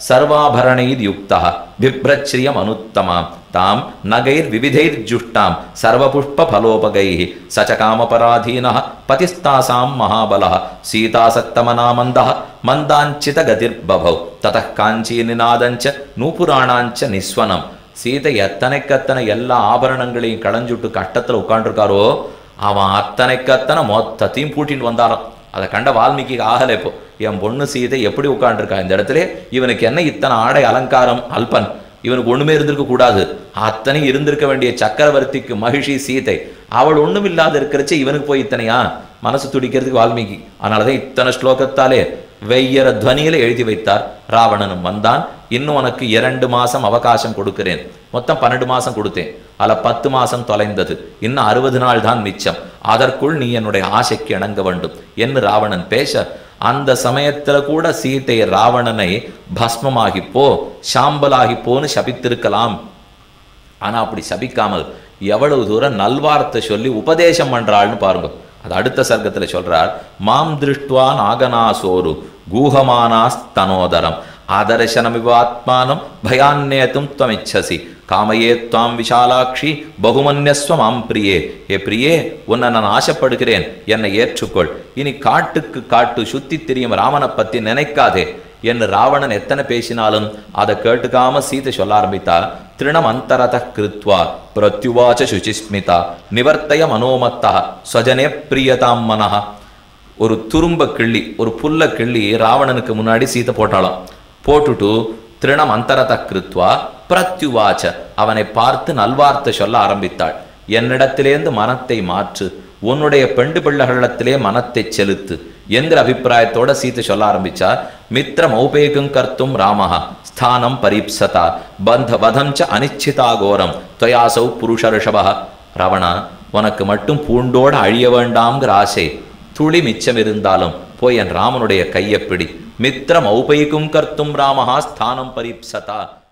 சர்வாபரணைர்யுக்தः பிப்ரச்ரியம் அனுத்தமாம் தாம் நகைர் விவிதைர்ஜுஷ்டாம் சர்வபுஷ்ப ஃபலோபகைः ச ச காமபராதீனः பதிஸ்தாசாம் மகாபலः சீதாசக்தமனாமந்தः மந்தாஞ்சித கதிர்பபௌ ததः காஞ்சி நிநாதஞ்ச நூபுராணாஞ்ச நிஸ்வனம் சீதை எத்தனைக்கத்தனை எல்லா ஆபரணங்களையும் களைஞ்சுட்டு கட்டத்துல உட்காண்டிருக்காரோ அவன் அத்தனைக்கத்தனை மொத்தத்தையும் பூட்டின்னு வந்தாராம் அதை கண்ட வால்மீகிக்கு ஆகலை இப்போ என் பொண்ணு சீதை எப்படி உட்காண்டிருக்கா இந்த இடத்துல இவனுக்கு என்ன இத்தனை ஆடை அலங்காரம் அல்பன் இவனுக்கு ஒண்ணுமே இருந்திருக்க கூடாது அத்தனை இருந்திருக்க வேண்டிய சக்கரவர்த்திக்கு மகிஷி சீதை அவள் ஒண்ணும் இல்லாத இருக்கிறச்சே இவனுக்கு போய் இத்தனையா மனசு துடிக்கிறதுக்கு வால்மீகி அதனாலதான் இத்தனை ஸ்லோகத்தாலே வெய்யற துவனியில எழுதி வைத்தார் ராவணனும் வந்தான் இன்னும் உனக்கு இரண்டு மாசம் அவகாசம் கொடுக்கிறேன் மொத்தம் பன்னெண்டு மாசம் கொடுத்தேன் அதுல பத்து மாசம் தொலைந்தது இன்னும் அறுபது நாள் தான் மிச்சம் அதற்குள் நீ என்னுடைய ஆசைக்கு இணங்க வேண்டும் என்று ராவணன் பேச அந்த சமயத்துல கூட சீதை ராவணனை பஸ்மமாகி போ சாம்பலாகி போன்னு சபித்திருக்கலாம் ஆனா அப்படி சபிக்காமல் எவ்வளவு தூரம் நல்வார்த்தை சொல்லி உபதேசம் பண்றாள்னு பாருங்க அது அடுத்த சர்க்கத்துல சொல்றார் மாம் திருஷ்டுவா நாகனாசோரு கூஹமானாஸ்தனோதரம் ஆதர்சனமிவ ஆத்மானம் பயான்னேத்தும் துவமிச்சசி காமையே துவாம் விஷாலாட்சி பகுமன்யஸ்வ மாம் பிரியே ஏ பிரியே உன்னை நான் ஆசைப்படுகிறேன் என்னை ஏற்றுக்கொள் இனி காட்டுக்கு காட்டு சுத்தி திரியும் ராமனை பத்தி நினைக்காதே என்று ராவணன் எத்தனை பேசினாலும் அதை கேட்டுக்காம சீதை சொல்ல ஆரம்பித்தா திருணம் அந்தரத கிருத்வா பிரத்யுவாச்ச சுச்சிஸ்மிதா நிவர்த்தய மனோமத்தா ஸ்வஜனே பிரியதாம் மனஹா ஒரு துரும்ப கிள்ளி ஒரு புல்ல கிள்ளி ராவணனுக்கு முன்னாடி சீதை போட்டாளாம் போட்டுட்டு திருணம் அந்தரத கிருத்வா பிரத்யுவாச்ச அவனை பார்த்து நல்வார்த்தை சொல்ல ஆரம்பித்தாள் என்னிடத்திலேந்து மனத்தை மாற்று உன்னுடைய பெண்டு பிள்ளைகளிடத்திலே மனத்தை செலுத்து என்கிற அபிப்பிராயத்தோட சீத்தை சொல்ல ஆரம்பிச்சா மித்திர மௌபேகம் கர்த்தும் ராமஹா ஸ்தானம் பரீப்சதா பந்த வதஞ்ச அனிச்சிதா கோரம் துவயாசௌ புருஷ ரிஷபா ராவணா உனக்கு மட்டும் பூண்டோட அழிய வேண்டாம்ங்கிற ஆசை துளி மிச்சம் இருந்தாலும் போய் என் ராமனுடைய கையை பிடி மித்திரம் ஔபைக்கும் கர்த்தும் ராமஹா ஸ்தானம் பரீப்சதா